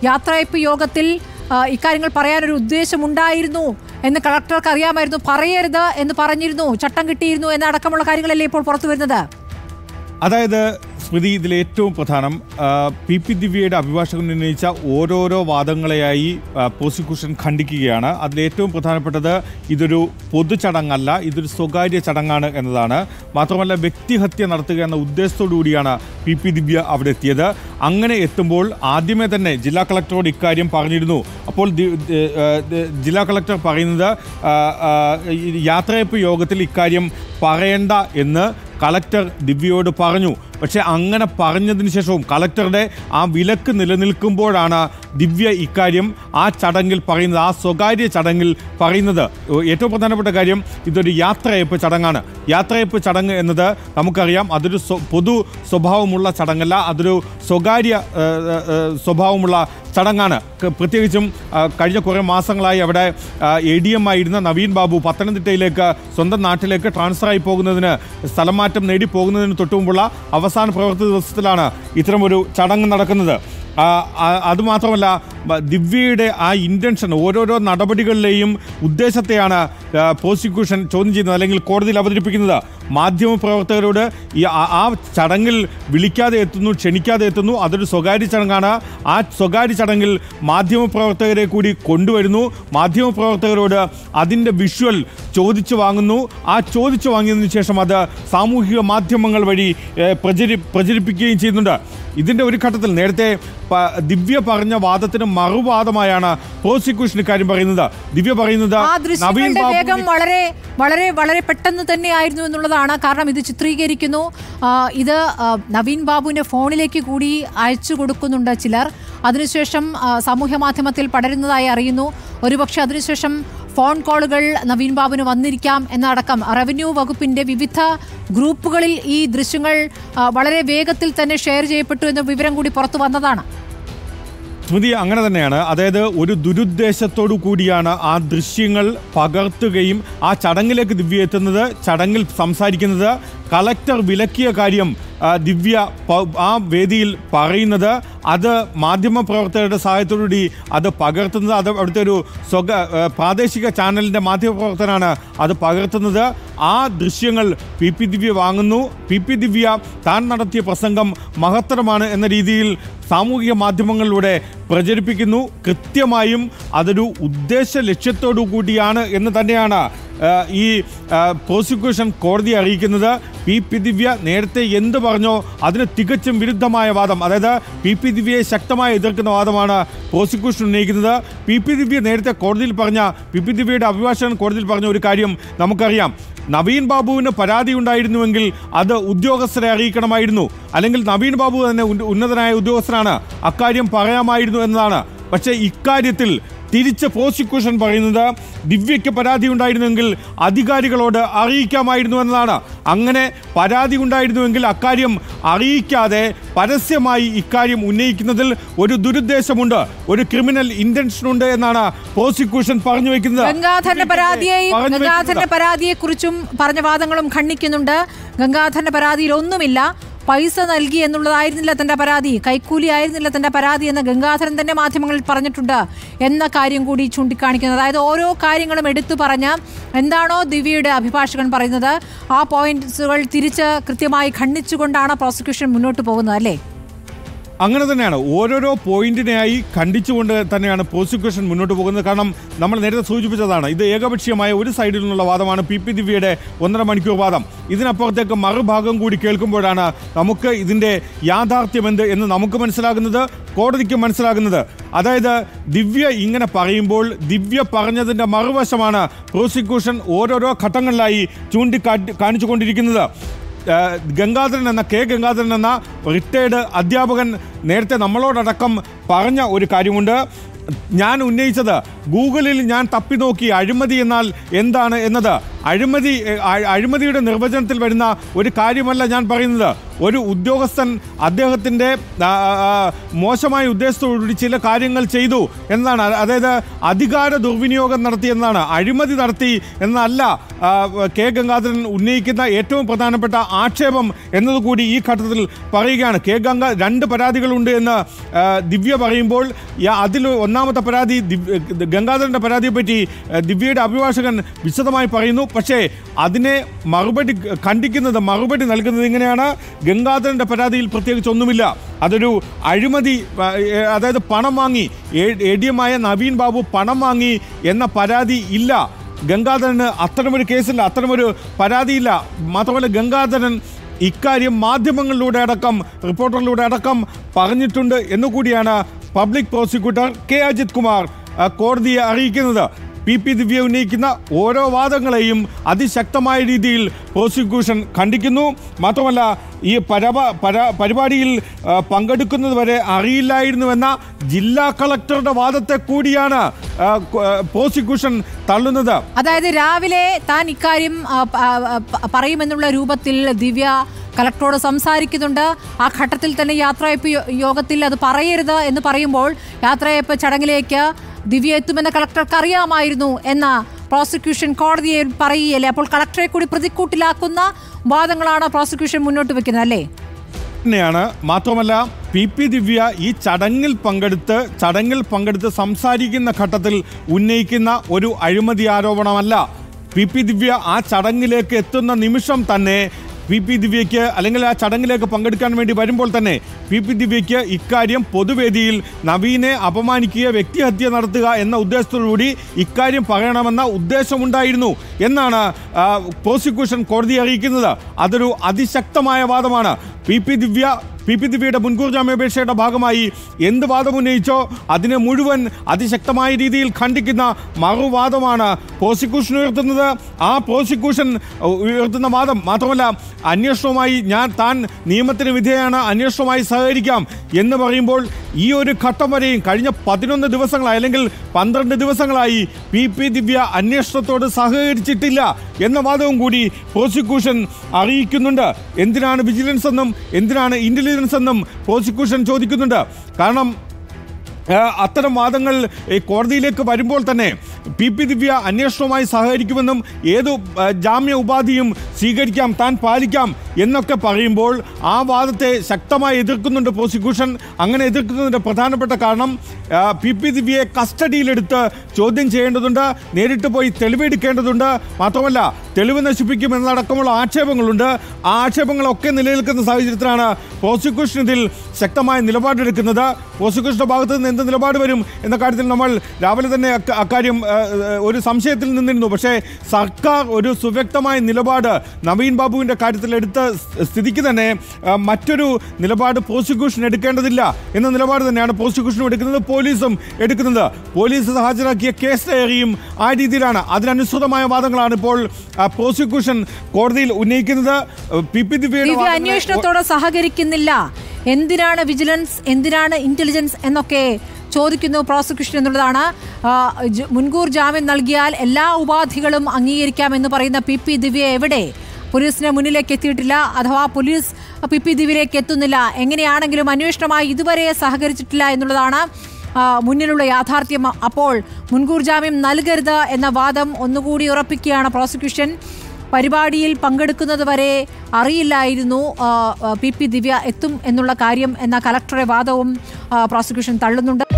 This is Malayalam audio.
യാത്രയപ്പ് യോഗത്തിൽ ആ, ഇക്കാര്യങ്ങൾ പറയാനൊരു ഉദ്ദേശമുണ്ടായിരുന്നു എന്ന് കളക്ടർക്ക് അറിയാമായിരുന്നു പറയരുത് എന്ന് പറഞ്ഞിരുന്നു ചട്ടം കിട്ടിയിരുന്നു എന്നടക്കമുള്ള കാര്യങ്ങളല്ലേ ഇപ്പോൾ പുറത്തു വരുന്നത് അതായത് സ്മൃതി ഇതിൽ ഏറ്റവും പ്രധാനം ആ, പി പി ദിവ്യയുടെ അഭിഭാഷകൻ ഉന്നയിച്ച ഓരോരോ വാദങ്ങളെയായി ആ, പ്രോസിക്യൂഷൻ ഖണ്ഡിക്കുകയാണ് അതിൽ ഏറ്റവും പ്രധാനപ്പെട്ടത് ഇതൊരു പൊതു ചടങ്ങല്ല ഇതൊരു സ്വകാര്യ ചടങ്ങാണ് എന്നതാണ് മാത്രമല്ല വ്യക്തിഹത്യ നടത്തുക എന്ന ഉദ്ദേശത്തോടു കൂടിയാണ് പി പി ദിവ്യ അവിടെ എത്തിയത് അങ്ങനെ എത്തുമ്പോൾ ആദ്യമേ തന്നെ ജില്ലാ കളക്ടറോട് ഇക്കാര്യം പറഞ്ഞിരുന്നു അപ്പോൾ ദി- ദി- ആ, ദി- ജില്ലാ കളക്ടർ പറയുന്നത് ആ, ആ, ഈ യാത്രയപ്പ് യോഗത്തിൽ ഇക്കാര്യം പറയണ്ട എന്ന് കളക്ടർ ദിവ്യയോട് പറഞ്ഞു പക്ഷേ അങ്ങനെ പറഞ്ഞതിന് ശേഷവും കളക്ടറുടെ ആ വിലക്ക് നിലനിൽക്കുമ്പോഴാണ് ദിവ്യ ഇക്കാര്യം ആ ചടങ്ങിൽ പറയുന്നത് ആ സ്വകാര്യ ചടങ്ങിൽ പറയുന്നത് ഏറ്റവും പ്രധാനപ്പെട്ട കാര്യം ഇതൊരു യാത്രയപ്പ് ചടങ്ങാണ് യാത്രയപ്പ് ചടങ്ങ് എന്നത് നമുക്കറിയാം അതൊരു സ്വ- പൊതു സ്വഭാവമുള്ള ചടങ്ങല്ല അതൊരു സ്വകാര്യ ഏ, ഏ, ഏ, സ്വഭാവമുള്ള ചടങ്ങാണ് ക- പ്രത്യേകിച്ചും ആ, കഴിഞ്ഞ കുറേ മാസങ്ങളായി അവിടെ എ ഡി എം ആയിരുന്ന നവീൻ ബാബു പത്തനംതിട്ടയിലേക്ക് സ്വന്തം നാട്ടിലേക്ക് ട്രാൻസ്ഫർ ആയി പോകുന്നതിന് സ്ഥലം മാറ്റം നേടി പോകുന്നതിന് തൊട്ടുമുമ്പുള്ള അവസാന പ്രവൃത്തി ദിവസത്തിലാണ് ഇത്തരമൊരു ചടങ്ങ് നടക്കുന്നത് ആ, ആ, അതുമാത്രമല്ല ബ- ദിവ്യയുടെ ആ ഇൻറ്റൻഷൻ ഓരോരോ നടപടികളിലെയും ഉദ്ദേശത്തെയാണ് ആ, പ്രോസിക്യൂഷൻ ചോദ്യം ചെയ്യുന്നത് അല്ലെങ്കിൽ കോടതിയിൽ അവതരിപ്പിക്കുന്നത് മാധ്യമപ്രവർത്തകരോട് ഈ ആ- ആ ചടങ്ങിൽ വിളിക്കാതെ എത്തുന്നു ക്ഷണിക്കാതെ എത്തുന്നു അതൊരു സ്വകാര്യ ചടങ്ങാണ് ആ സ്വകാര്യ ചടങ്ങിൽ മാധ്യമപ്രവർത്തകരെ കൂടി കൊണ്ടുവരുന്നു മാധ്യമപ്രവർത്തകരോട് അതിൻ്റെ വിഷ്വൽ ചോദിച്ചു വാങ്ങുന്നു ആ ചോദിച്ചു വാങ്ങിയതിനു ശേഷം അത് സാമൂഹിക മാധ്യമങ്ങൾ വഴി ഏ, പ്രചരി പ്രചരിപ്പിക്കുകയും ചെയ്യുന്നുണ്ട് ഇതിൻ്റെ ഒരു ഘട്ടത്തിൽ നേരത്തെ പ- ദിവ്യ പറഞ്ഞ വാദത്തിന് മറുവാദമായാണ് പ്രോസിക്യൂഷൻ ഇക്കാര്യം പറയുന്നത് ദിവ്യ പറയുന്നത് ആ നവീൻ ദൃശ്യങ്ങളുടെ വേഗം ബാബു വളരെ വളരെ വളരെ പെട്ടെന്ന് തന്നെയായിരുന്നു എന്നുള്ളതാണ് കാരണം ഇത് ചിത്രീകരിക്കുന്നു ആ, ഇത് ആ, നവീൻ ബാബുവിന്റെ ഫോണിലേക്ക് കൂടി അയച്ചു കൊടുക്കുന്നുണ്ട് ചിലർ അതിനുശേഷം ആ, സാമൂഹ്യ മാധ്യമത്തിൽ പടരുന്നതായി അറിയുന്നു ഒരുപക്ഷെ അതിനുശേഷം ഫോൺ കോളുകൾ നവീൻ ബാബുവിന് വന്നിരിക്കാം എന്നടക്കം റവന്യൂ വകുപ്പിന്റെ വിവിധ ഗ്രൂപ്പുകളിൽ ഈ ദൃശ്യങ്ങൾ ആ, വളരെ വേഗത്തിൽ തന്നെ ഷെയർ ചെയ്യപ്പെട്ടു എന്ന വിവരം കൂടി പുറത്തു വന്നതാണ് സ്മൃതി അങ്ങനെ തന്നെയാണ് അതായത് ഒരു ദുരുദ്ദേശത്തോടു കൂടിയാണ് ആ ദൃശ്യങ്ങൾ പകർത്തുകയും ആ ചടങ്ങിലേക്ക് ദിവ്യ എത്തുന്നത് ചടങ്ങിൽ സംസാരിക്കുന്നത് കളക്ടർ വിലക്കിയ കാര്യം ആ, ദിവ്യ പ- ആ വേദിയിൽ പറയുന്നത് അത് മാധ്യമപ്രവർത്തകരുടെ സഹായത്തോടുകൂടി അത് പകർത്തുന്നത് അത് അവിടുത്തെ ഒരു സ്വക ആ, പ്രാദേശിക ചാനലിൻ്റെ മാധ്യമപ്രവർത്തനാണ് അത് പകർത്തുന്നത് ആ ദൃശ്യങ്ങൾ പി പി ദിവ്യ വാങ്ങുന്നു പി പി ദിവ്യ താൻ നടത്തിയ പ്രസംഗം മഹത്തരമാണ് എന്ന രീതിയിൽ സാമൂഹിക മാധ്യമങ്ങളിലൂടെ പ്രചരിപ്പിക്കുന്നു കൃത്യമായും അതൊരു ഉദ്ദേശ ലക്ഷ്യത്തോടു കൂടിയാണ് എന്ന് തന്നെയാണ് ആ, ഈ ആ, പ്രോസിക്യൂഷൻ കോടതിയെ അറിയിക്കുന്നത് പി പി ദിവ്യ നേരത്തെ എന്ത് പറഞ്ഞോ അതിന് തികച്ചും വിരുദ്ധമായ വാദം അതായത് പി പി ദിവ്യയെ ശക്തമായി എതിർക്കുന്ന വാദമാണ് പ്രോസിക്യൂഷൻ ഉന്നയിക്കുന്നത് പി പി ദിവ്യ നേരത്തെ കോടതിയിൽ പറഞ്ഞ പി പി ദിവ്യയുടെ അഭിഭാഷകൻ കോടതിയിൽ പറഞ്ഞ ഒരു കാര്യം നമുക്കറിയാം നവീൻ ബാബുവിന് പരാതി ഉണ്ടായിരുന്നുവെങ്കിൽ അത് ഉദ്യോഗസ്ഥരെ അറിയിക്കണമായിരുന്നു അല്ലെങ്കിൽ നവീൻ ബാബു തന്നെ ഉന്ന- ഉന്നതനായ ഉദ്യോഗസ്ഥനാണ് അക്കാര്യം പറയാമായിരുന്നു എന്നതാണ് പക്ഷേ ഇക്കാര്യത്തിൽ തിരിച്ച് പ്രോസിക്യൂഷൻ പറയുന്നത് ദിവ്യയ്ക്ക് പരാതി ഉണ്ടായിരുന്നെങ്കിൽ അധികാരികളോട് അറിയിക്കാമായിരുന്നു എന്നതാണ് അങ്ങനെ പരാതി ഉണ്ടായിരുന്നുവെങ്കിൽ അക്കാര്യം അറിയിക്കാതെ പരസ്യമായി ഇക്കാര്യം ഉന്നയിക്കുന്നതിൽ ഒരു ദുരുദ്ദേശമുണ്ട് ഒരു ക്രിമിനൽ ഇന്റൻഷൻ ഉണ്ട് എന്നാണ് പ്രോസിക്യൂഷൻ പറഞ്ഞു വെക്കുന്നത് ഗംഗാധരന്റെ പരാതിയെയും പറഞ്ഞു ഗംഗാധരന്റെ വെക്കുന്നത്. പരാതിയെ കുറിച്ചും പറഞ്ഞ വാദങ്ങളും ഖണ്ഡിക്കുന്നുണ്ട് ഗംഗാധരന്റെ പരാതിയിൽ ഒന്നുമില്ല പൈസ നൽകി എന്നുള്ളതായിരുന്നില്ല തന്റെ പരാതി കൈക്കൂലി ആയിരുന്നില്ല തന്റെ പരാതി എന്ന് ഗംഗാധരൻ തന്നെ മാധ്യമങ്ങളിൽ പറഞ്ഞിട്ടുണ്ട് എന്ന കാര്യം കൂടി ചൂണ്ടിക്കാണിക്കുന്നത് അതായത് ഓരോ കാര്യങ്ങളും എടുത്തു പറഞ്ഞ് എന്താണോ ദിവ്യയുടെ അഭിഭാഷകൻ പറയുന്നത് ആ പോയിന്റ്സുകൾ തിരിച്ച് കൃത്യമായി ഖണ്ഡിച്ചുകൊണ്ടാണ് പ്രോസിക്യൂഷൻ മുന്നോട്ട് പോകുന്നത് അല്ലേ അങ്ങനെ തന്നെയാണ് ഓരോരോ പോയിന്റിനെയായി ഖണ്ഡിച്ചുകൊണ്ട് തന്നെയാണ് പ്രോസിക്യൂഷൻ മുന്നോട്ട് പോകുന്നത് കാരണം നമ്മൾ നേരത്തെ സൂചിപ്പിച്ചതാണ് ഇത് ഏകപക്ഷീയമായ ഒരു സൈഡിൽ നിന്നുള്ള വാദമാണ് പി പി ദിവ്യയുടെ ഒന്നര മണിക്കൂർ വാദം ഇതിനപ്പുറത്തേക്ക് മറുഭാഗം കൂടി കേൾക്കുമ്പോഴാണ് നമുക്ക് ഇതിന്റെ യാഥാർത്ഥ്യം എന്ത് എന്ന് നമുക്ക് മനസ്സിലാകുന്നത് കോടതിക്ക് മനസ്സിലാകുന്നത് അതായത് ദിവ്യ ഇങ്ങനെ പറയുമ്പോൾ ദിവ്യ പറഞ്ഞതിന്റെ മറുവശമാണ് പ്രോസിക്യൂഷൻ ഓരോരോ ഘട്ടങ്ങളിലായി ചൂണ്ടിക്കാട്ടി കാണിച്ചുകൊണ്ടിരിക്കുന്നത് ഏഹ് ഗംഗാധരൻ എന്ന കെ ഗംഗാധരൻ എന്ന റിട്ടയർഡ് അധ്യാപകൻ നേരത്തെ നമ്മളോടടക്കം പറഞ്ഞ ഒരു കാര്യമുണ്ട് ഞാൻ ഉന്നയിച്ചത് ഗൂഗിളിൽ ഞാൻ തപ്പി നോക്കി അഴിമതി എന്നാൽ എന്താണ് എന്നത് അഴിമതി എ, അ- അഴിമതിയുടെ നിർവചനത്തിൽ വരുന്ന ഒരു കാര്യമല്ല ഞാൻ പറയുന്നത് ഒരു ഉദ്യോഗസ്ഥൻ അദ്ദേഹത്തിൻ്റെ ആ, ആ, മോശമായ ഉദ്ദേശത്തോടുകൂടി ചില കാര്യങ്ങൾ ചെയ്തു എന്നതാണ് അ- അതായത് അധികാര ദുർവിനിയോഗം നടത്തി എന്നതാണ് അഴിമതി നടത്തി എന്നല്ല ആ, കെ ഗംഗാധരൻ ഉന്നയിക്കുന്ന ഏറ്റവും പ്രധാനപ്പെട്ട ആക്ഷേപം എന്നതുകൂടി ഈ ഘട്ടത്തിൽ പറയുകയാണ് കെ ഗംഗ രണ്ട് പരാതികളുണ്ട് എന്ന് ആ, ദിവ്യ പറയുമ്പോൾ യ- അതിൽ ഒന്നാമത്തെ പരാതി ദിവ്യ- ഗംഗാധരന്റെ പരാതിയെ പറ്റി ആ, ദിവ്യയുടെ അഭിഭാഷകൻ വിശദമായി പറയുന്നു പക്ഷേ അതിനെ മറുപടി ഖണ്ഡിക്കുന്നത് മറുപടി നൽകുന്നത് ഇങ്ങനെയാണ് ഗംഗാധരന്റെ പരാതിയിൽ പ്രത്യേകിച്ച് ഒന്നുമില്ല അതൊരു അഴിമതി ആ, ഏ, അതായത് പണം വാങ്ങി എ ഡി എം ആയ നവീൻ ബാബു പണം വാങ്ങി എന്ന പരാതി ഇല്ല ഗംഗാധരന് അത്തരമൊരു കേസില്ല അത്തരമൊരു പരാതിയില്ല മാത്രമല്ല ഗംഗാധരൻ ഇക്കാര്യം മാധ്യമങ്ങളിലൂടെ അടക്കം റിപ്പോർട്ടറിലൂടെ അടക്കം പറഞ്ഞിട്ടുണ്ട് എന്നുകൂടിയാണ് public prosecutor K Ajith Kumar ആ, കോടതിയെ അറിയിക്കുന്നത് പി പി ദിവ്യ ഉന്നയിക്കുന്ന ഓരോ വാദങ്ങളെയും അതിശക്തമായ രീതിയിൽ പ്രോസിക്യൂഷൻ ഖണ്ഡിക്കുന്നു മാത്രമല്ല ഈ പരപ പര പരിപാടിയിൽ ആ, പങ്കെടുക്കുന്നത് വരെ അറിയില്ലായിരുന്നുവെന്ന ജില്ലാ കളക്ടറുടെ വാദത്തെ കൂടിയാണ് ആ, കൊ- ആ, പ്രോസിക്യൂഷൻ തള്ളുന്നത് അതായത് രാവിലെ താൻ ഇക്കാര്യം ആ, പ- ആ, പ- പറയുമെന്നുള്ള രൂപത്തിൽ ദിവ്യ കളക്ടറോട് സംസാരിക്കുന്നുണ്ട് ആ ഘട്ടത്തിൽ തന്നെ യാത്രയപ്പ് യോ- യോഗത്തിൽ അത് പറയരുത് എന്ന് പറയുമ്പോൾ യാത്രയപ്പ് ചടങ്ങിലേക്ക് ദിവ്യ എത്തുമെന്ന് കളക്ടർക്ക് അറിയാമായിരുന്നു എന്ന പ്രോസിക്യൂഷൻ കോടതിയെ പറയുകയല്ലേ അപ്പോൾ കളക്ടറെ കൂടി പ്രതിക്കൂട്ടിലാക്കുന്ന വാദങ്ങളാണ് പ്രോസിക്യൂഷൻ മുന്നോട്ട് വെക്കുന്നത് അല്ലേ തന്നെയാണ് മാത്രമല്ല പി പി ദിവ്യ ഈ ചടങ്ങിൽ പങ്കെടുത്ത് ചടങ്ങിൽ പങ്കെടുത്ത് സംസാരിക്കുന്ന ഘട്ടത്തിൽ ഉന്നയിക്കുന്ന ഒരു അഴിമതി ആരോപണമല്ല പി പി ദിവ്യ ആ ചടങ്ങിലേക്ക് എത്തുന്ന നിമിഷം തന്നെ പി പി ദിവ്യയ്ക്ക് അല്ലെങ്കിൽ ആ ചടങ്ങിലേക്ക് പങ്കെടുക്കാൻ വേണ്ടി വരുമ്പോൾ തന്നെ പി പി ദിവ്യയ്ക്ക് ഇക്കാര്യം പൊതുവേദിയിൽ നവീനെ അപമാനിക്കുക വ്യക്തിഹത്യ നടത്തുക എന്ന ഉദ്ദേശത്തോടുകൂടി ഇക്കാര്യം പറയണമെന്ന ഉദ്ദേശമുണ്ടായിരുന്നു എന്നാണ് ആ, പ്രോസിക്യൂഷൻ കോടതിയെ അറിയിക്കുന്നത് അതൊരു അതിശക്തമായ വാദമാണ് P P Divya P P ദിവ്യയുടെ മുൻകൂർ ജാമ്യാപേക്ഷയുടെ ഭാഗമായി എന്ത് വാദം ഉന്നയിച്ചോ അതിനെ മുഴുവൻ അതിശക്തമായ രീതിയിൽ ഖണ്ഡിക്കുന്ന മറുവാദമാണ് പ്രോസിക്യൂഷൻ ഉയർത്തുന്നത് ആ പ്രോസിക്യൂഷൻ ഉയർത്തുന്ന വാദം മാത്രമല്ല അന്വേഷണവുമായി ഞാൻ താൻ നിയമത്തിന് വിധേയമാണ് അന്വേഷണവുമായി സഹകരിക്കാം എന്ന് പറയുമ്പോൾ ഈ ഒരു ഘട്ടം വരെയും കഴിഞ്ഞ പതിനൊന്ന് ദിവസങ്ങളായി അല്ലെങ്കിൽ പന്ത്രണ്ട് ദിവസങ്ങളായി പി പി ദിവ്യ അന്വേഷണത്തോട് സഹകരിച്ചിട്ടില്ല എന്ന വാദവും കൂടി പ്രോസിക്യൂഷൻ അറിയിക്കുന്നുണ്ട് എന്തിനാണ് വിജിലൻസ് എന്നും എന്തിനാണ് ഇന്റലിജൻസ് എന്നും പ്രോസിക്യൂഷൻ ചോദിക്കുന്നുണ്ട് കാരണം ആ, അത്തരം വാദങ്ങൾ ഈ കോടതിയിലേക്ക് വരുമ്പോൾ തന്നെ പി പി ദിവ്യ അന്വേഷണവുമായി സഹകരിക്കുമെന്നും ഏതു ആ, ജാമ്യ ഉപാധിയും സ്വീകരിക്കാം താൻ പാലിക്കാം എന്നൊക്കെ പറയുമ്പോൾ ആ വാദത്തെ ശക്തമായി എതിർക്കുന്നുണ്ട് പ്രോസിക്യൂഷൻ അങ്ങനെ എതിർക്കുന്നതിൻ്റെ പ്രധാനപ്പെട്ട കാരണം ആ, പി പി ദിവ്യയെ കസ്റ്റഡിയിലെടുത്ത് ചോദ്യം ചെയ്യേണ്ടതുണ്ട് നേരിട്ട് പോയി തെളിവെടുക്കേണ്ടതുണ്ട് മാത്രമല്ല തെളിവ് നശിപ്പിക്കും എന്നടക്കമുള്ള ആക്ഷേപങ്ങളുണ്ട് ആ ആക്ഷേപങ്ങളൊക്കെ നിലനിൽക്കുന്ന സാഹചര്യത്തിലാണ് പ്രോസിക്യൂഷൻ ഇതിൽ ശക്തമായ നിലപാടെടുക്കുന്നത് പ്രോസിക്യൂഷന്റെ ഭാഗത്ത് നിന്ന് എന്ത് നിലപാട് വരും എന്ന കാര്യത്തിൽ നമ്മൾ രാവിലെ തന്നെ അക്ക- അക്കാര്യം ആ, ആ, ഒരു സംശയത്തിൽ നിന്നിരുന്നു പക്ഷേ സർക്കാർ ഒരു സുവ്യക്തമായ നിലപാട് നവീൻ ബാബുവിന്റെ കാര്യത്തിൽ എടുത്ത സ് സ്ഥിതിക്ക് തന്നെ ആ, മറ്റൊരു നിലപാട് പ്രോസിക്യൂഷൻ എടുക്കേണ്ടതില്ല എന്ന നിലപാട് തന്നെയാണ് പ്രോസിക്യൂഷനും എടുക്കുന്നത് പോലീസും എടുക്കുന്നത് പോലീസ് ഹാജരാക്കിയ കേസ് ഡയറിയും ആ രീതിയിലാണ് അതിനനുസൃതമായ വാദങ്ങളാണ് ഇപ്പോൾ ആ, പ്രോസിക്യൂഷൻ കോടതിയിൽ ഉന്നയിക്കുന്നത് പി പി ദിവ്യയുടെ ദിവ്യ വാദങ്ങളെ- അന്വേഷണത്തോട് സഹകരിക്കുന്നില്ല എന്തിനാണ് വിജിലൻസ് എന്തിനാണ് ഇന്റലിജൻസ് എന്നൊക്കെ ചോദിക്കുന്നു പ്രോസിക്യൂഷൻ എന്നുള്ളതാണ് ആ, ജ- മുൻകൂർ ജാമ്യം നൽകിയാൽ എല്ലാ ഉപാധികളും അംഗീകരിക്കാമെന്ന് പറയുന്ന പി പി ദിവ്യ എവിടെ പോലീസിന് മുന്നിലേക്ക് എത്തിയിട്ടില്ല അഥവാ പോലീസ് പി പി ദിവ്യയിലേക്ക് എത്തുന്നില്ല എങ്ങനെയാണെങ്കിലും അന്വേഷണമായി ഇതുവരെ സഹകരിച്ചിട്ടില്ല എന്നുള്ളതാണ് ആ, മുന്നിലുള്ള യാഥാർത്ഥ്യം അപ്പോൾ മുൻകൂർ ജാമ്യം നൽകരുത് എന്ന വാദം ഒന്നുകൂടി ഉറപ്പിക്കുകയാണ് പ്രോസിക്യൂഷൻ പരിപാടിയിൽ പങ്കെടുക്കുന്നത് വരെ അറിയില്ലായിരുന്നു ആ, ആ, പി പി ദിവ്യ എത്തും എന്നുള്ള കാര്യം എന്ന കലക്ടറുടെ വാദവും ആ, പ്രോസിക്യൂഷൻ തള്ളുന്നുണ്ട്